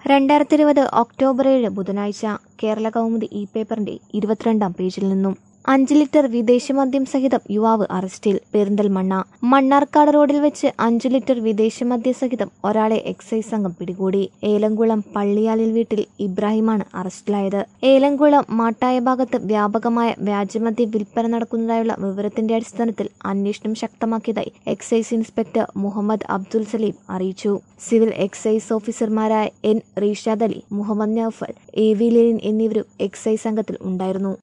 രണ്ടായിരത്തി ഇരുപത് ഒക്ടോബർ ഏഴ് ബുധനാഴ്ച കേരള കൗമുദി ഇ പേപ്പറിന്റെ ഇരുപത്തിരണ്ടാം പേജിൽ നിന്നും അഞ്ച് ലിറ്റർ വിദേശമദ്യം സഹിതം യുവാവ് അറസ്റ്റിൽ പെരിന്തൽമണ്ണ മണ്ണാർക്കാട് റോഡിൽ വെച്ച് അഞ്ചു ലിറ്റർ വിദേശമദ്യ സഹിതം ഒരാളെ എക്സൈസ് സംഘം പിടികൂടി ഏലംകുളം പള്ളിയാലിൽ വീട്ടിൽ ഇബ്രാഹിമാണ് അറസ്റ്റിലായത് ഏലംകുളം മാട്ടായ ഭാഗത്ത് വ്യാപകമായ വ്യാജമദ്യ വിൽപ്പന നടക്കുന്നതായുള്ള വിവരത്തിന്റെ അടിസ്ഥാനത്തിൽ അന്വേഷണം ശക്തമാക്കിയതായി എക്സൈസ് ഇൻസ്പെക്ടർ മുഹമ്മദ് അബ്ദുൽ സലീം അറിയിച്ചു സിവിൽ എക്സൈസ് ഓഫീസർമാരായ N Rishad Ali Muhammad Noufal A V Lenin എന്നിവരും എക്സൈസ് സംഘത്തിൽ ഉണ്ടായിരുന്നു